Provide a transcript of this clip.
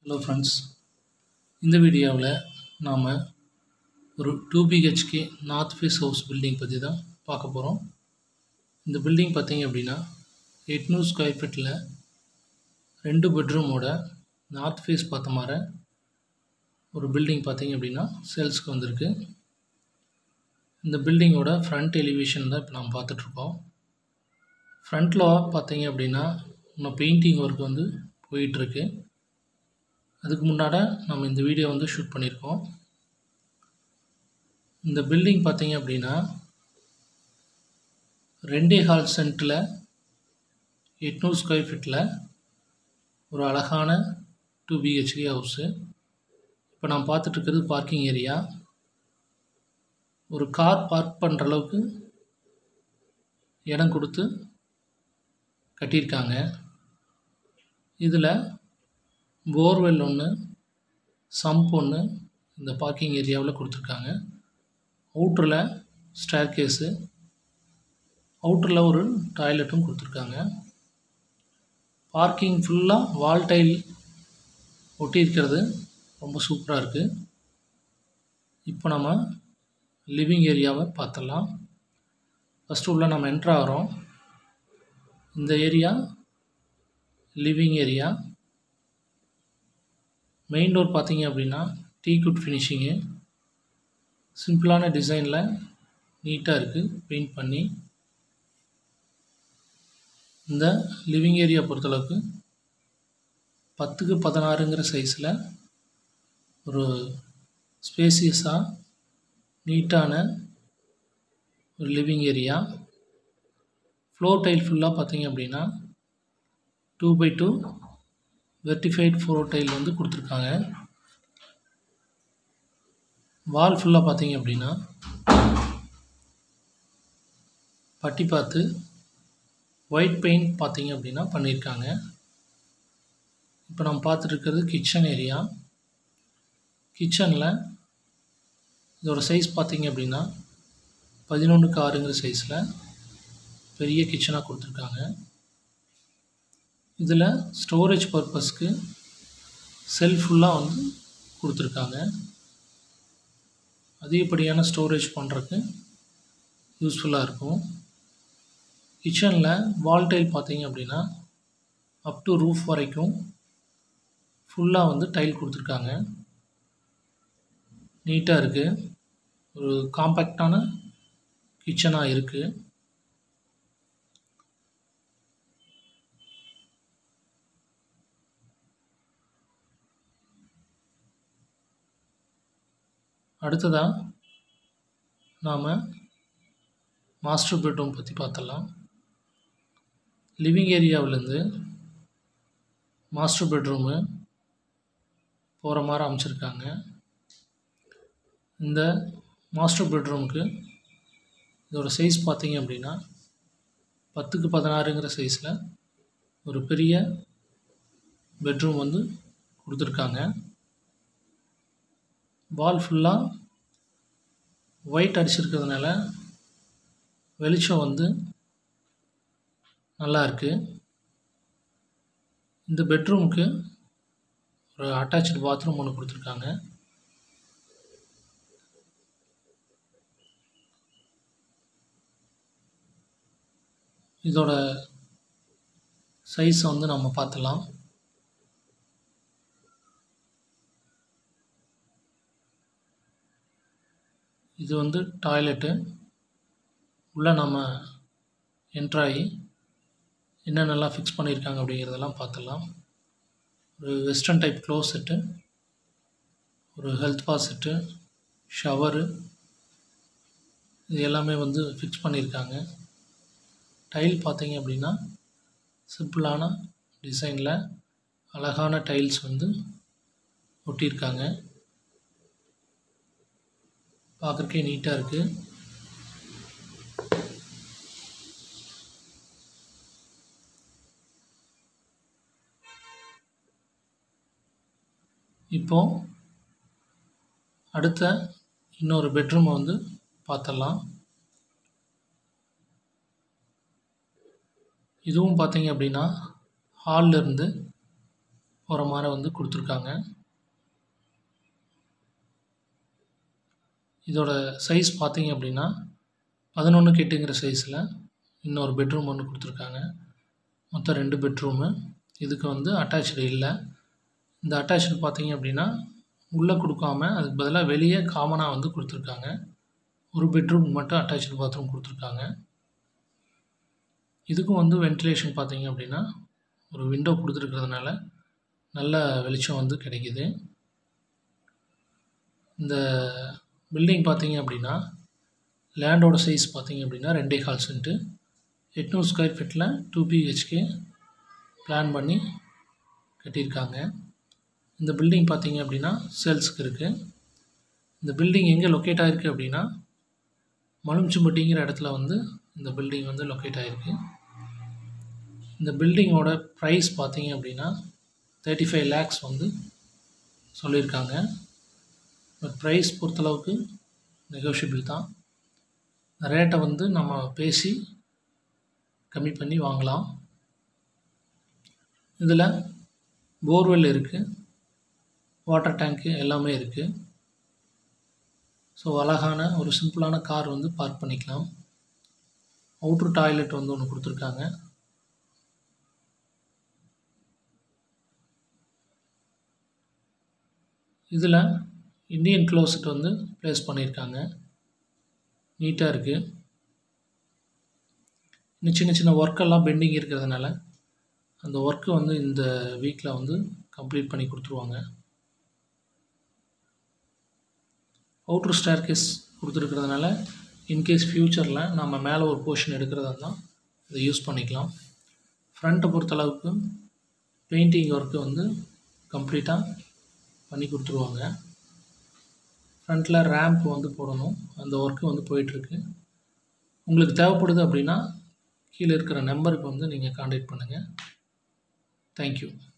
hello friends இந்த வீடியோவில் நாம் ஒரு two BHK north face house building பற்றி தான் பார்க்க போகிறோம் இந்த பில்டிங் பார்த்தீங்க அப்படின்னா எட்நூறு ஸ்கொயர் ஃபீட்டில் ரெண்டு பெட்ரூமோட நார்த் ஃபேஸ் பார்த்த மாதிரி ஒரு பில்டிங் பார்த்தீங்க அப்படின்னா சேல்ஸ்க்கு வந்திருக்கு இந்த பில்டிங்கோட ஃப்ரண்ட் எலிவேஷன் தான் இப்போ நாம் பார்த்துட்ருக்கோம் ஃப்ரண்ட்டில் பார்த்தீங்க அப்படின்னா இன்னும் பெயிண்டிங் ஒர்க் வந்து போயிட்டுருக்கு அதுக்கு முன்னாடி நம்ம இந்த வீடியோ வந்து ஷூட் பண்ணியிருக்கோம் இந்த பில்டிங் பார்த்தீங்க அப்படின்னா ரெண்டே ஹால் சென்ட்டில் எட்நூறு ஸ்கொயர் ஃபீட்டில் ஒரு அழகான டூ பிஹெச்கே ஹவுஸு இப்போ நான் பார்த்துட்ருக்கிறது பார்க்கிங் ஏரியா ஒரு கார் பார்க் பண்ணுற அளவுக்கு இடம் கொடுத்து கட்டியிருக்காங்க இதில் போர்வெல் ஒன்று சம்ப் ஒன்று இந்த பார்க்கிங் ஏரியாவில் கொடுத்துருக்காங்க அவுட்டரில் ஸ்டேர் கேஸு அவுட்டரில் ஒரு டாய்லெட்டும் கொடுத்துருக்காங்க பார்க்கிங் ஃபுல்லாக வால் டைல் ஒட்டியிருக்கிறது ரொம்ப சூப்பராக இருக்குது இப்போ நம்ம லிவிங் ஏரியாவை பார்த்துடலாம் ஃபஸ்ட்டு உள்ள நம்ம என்ட்ரு ஆகிறோம் இந்த area living area main door பார்த்தீங்க அப்படின்னா டீ குட் ஃபினிஷிங்கு சிம்பிளான டிசைனில் நீட்டாக இருக்குது பெயிண்ட் பண்ணி இந்த லிவிங் ஏரியா பொறுத்தளவுக்கு பத்துக்கு பதினாறுங்கிற சைஸில் ஒரு ஸ்பேசியஸாக நீட்டான ஒரு லிவிங் ஏரியா ஃப்ளோர் டைல் ஃபுல்லாக பார்த்தீங்க அப்படின்னா two by two vitrified floor tile வந்து கொடுத்துருக்காங்க வால் ஃபுல்லாக பார்த்தீங்க அப்படின்னா பட்டி பார்த்து ஒயிட் பெயிண்ட் பார்த்தீங்க அப்படின்னா பண்ணியிருக்காங்க இப்போ நம்ம பார்த்துட்டு இருக்கிறது கிச்சன் ஏரியா கிச்சனில் இதோட சைஸ் பார்த்தீங்க அப்படின்னா பதினொன்றுக்கு ஆறுங்கிற சைஸில் பெரிய கிச்சனாக கொடுத்துருக்காங்க இதில் ஸ்டோரேஜ் பர்பஸ்க்கு செல் ஃபுல்லாக வந்து கொடுத்துருக்காங்க அதிகப்படியான ஸ்டோரேஜ் பண்ணுறதுக்கு யூஸ்ஃபுல்லாக இருக்கும் கிச்சனில் வால் டைல் பார்த்தீங்க அப்படின்னா அப் டு ரூஃப் வரைக்கும் ஃபுல்லாக வந்து டைல் கொடுத்துருக்காங்க நீட்டாக இருக்குது ஒரு காம்பேக்டான கிச்சனாக இருக்குது அடுத்ததாக நாம் மாஸ்டர் பெட்ரூம் பற்றி பார்த்துடலாம் லிவிங் ஏரியாவிலேருந்து மாஸ்டர் பெட்ரூமு போகிற மாதிரி அமைச்சிருக்காங்க இந்த மாஸ்டர் பெட்ரூமுக்கு இதோட சைஸ் பார்த்தீங்க அப்படின்னா பத்துக்கு பதினாறுங்கிற சைஸில் ஒரு பெரிய பெட்ரூம் வந்து கொடுத்துருக்காங்க வால் ஃபுல்லாக ஒயிட் அடிச்சிருக்கிறதுனால வெளிச்சம் வந்து நல்லா இருக்குது இந்த பெட்ரூமுக்கு ஒரு அட்டாச்சு பாத்ரூம் ஒன்று கொடுத்துருக்காங்க இதோட சைஸை வந்து நம்ம பார்த்துலாம் இது வந்து டாய்லெட்டு உள்ளே நம்ம என்ட்ராகி என்னென்னலாம் ஃபிக்ஸ் பண்ணியிருக்காங்க அப்படிங்கிறதெல்லாம் பார்த்துடலாம் ஒரு வெஸ்டர்ன் டைப் க்ளோஸ் செட்டு ஒரு ஹெல்த் பாஸ் செட்டு ஷவரு இது எல்லாமே வந்து ஃபிக்ஸ் பண்ணியிருக்காங்க டைல் பார்த்தீங்க அப்படின்னா சிம்பிளான டிசைனில் அழகான டைல்ஸ் வந்து ஒட்டியிருக்காங்க பார்க்குறக்கே நீட்டாக இருக்குது இப்போ அடுத்த இன்னொரு பெட்ரூமை வந்து பார்த்துடலாம் இதுவும் பார்த்தீங்க அப்படின்னா ஹால்ல இருந்து போகிற மாதிரி வந்து கொடுத்துருக்காங்க இதோட சைஸ் பார்த்தீங்க அப்படின்னா பதினொன்று எட்டுங்கிற சைஸில் இன்னொரு பெட்ரூம் ஒன்று கொடுத்துருக்காங்க மொத்தம் ரெண்டு பெட்ரூமு இதுக்கு வந்து அட்டாச்சு இல்லை இந்த அட்டாச்சு பார்த்தீங்க அப்படின்னா உள்ளே கொடுக்காம அதுக்கு பதிலாக வெளியே காமனாக வந்து கொடுத்துருக்காங்க ஒரு பெட்ரூம் மட்டும் அட்டாச்சு பாத்ரூம் கொடுத்துருக்காங்க இதுக்கும் வந்து வென்டிலேஷன் பார்த்தீங்க அப்படின்னா ஒரு விண்டோ கொடுத்துருக்கிறதுனால நல்ல வெளிச்சம் வந்து கிடைக்கிது இந்த பில்டிங் பார்த்தீங்க அப்படின்னா லேண்டோட சைஸ் பார்த்தீங்க அப்படின்னா ரெண்டே கால் சென்ட்டு எட்நூறு ஸ்கொயர் ஃபீட்டில் டூ பிஹெச்கே பிளான் பண்ணி கட்டியிருக்காங்க இந்த பில்டிங் பார்த்தீங்க அப்படின்னா சேல்ஸுக்கு இருக்குது இந்த பில்டிங் எங்கே லொக்கேட் ஆகிருக்கு அப்படின்னா மலுமிச்சம்பட்டிங்கிற இடத்துல வந்து இந்த பில்டிங் வந்து லொக்கேட் ஆகிருக்கு இந்த பில்டிங்கோட ப்ரைஸ் பார்த்தீங்க அப்படின்னா தேர்ட்டி ஃபைவ் லேக்ஸ் வந்து சொல்லியிருக்காங்க பட் ப்ரைஸ் பொறுத்தளவுக்கு நெகோஷியபிள் தான் ரேட்டை வந்து நம்ம பேசி கம்மி பண்ணி வாங்கலாம் இதில் போர்வெல் இருக்குது வாட்டர் டேங்க்கு எல்லாமே இருக்குது ஸோ அழகான ஒரு சிம்பிளான கார் வந்து பார்க் பண்ணிக்கலாம் அவுட்ரு டாய்லெட் வந்து ஒன்று கொடுத்துருக்காங்க இதில் இந்தியன் க்ளோசட் வந்து ப்ளேஸ் பண்ணியிருக்காங்க நீட்டாக இருக்குது இன்னும் சின்ன சின்ன ஒர்க்கெல்லாம் பெண்டிங் இருக்கிறதுனால அந்த ஒர்க்கு வந்து இந்த வீக்கில் வந்து கம்ப்ளீட் பண்ணி கொடுத்துருவாங்க அவுட்ரு ஸ்டேர்கேஸ் கொடுத்துருக்கிறதுனால இன்கேஸ் ஃப்யூச்சரில் நம்ம மேலே ஒரு போர்ஷன் எடுக்கிறதா இருந்தால் இதை யூஸ் பண்ணிக்கலாம் ஃப்ரண்ட்டை பொறுத்தளவுக்கு பெயிண்டிங் ஒர்க்கு வந்து கம்ப்ளீட்டாக பண்ணி கொடுத்துருவாங்க ஃப்ரண்ட்டில் ரேம்ப் வந்து போடணும் அந்த ஒர்க்கு வந்து போயிட்டுருக்கு உங்களுக்கு தேவைப்படுது அப்படின்னா கீழே இருக்கிற நம்பருக்கு வந்து நீங்கள் காண்டாக்ட் பண்ணுங்கள் தேங்க்யூ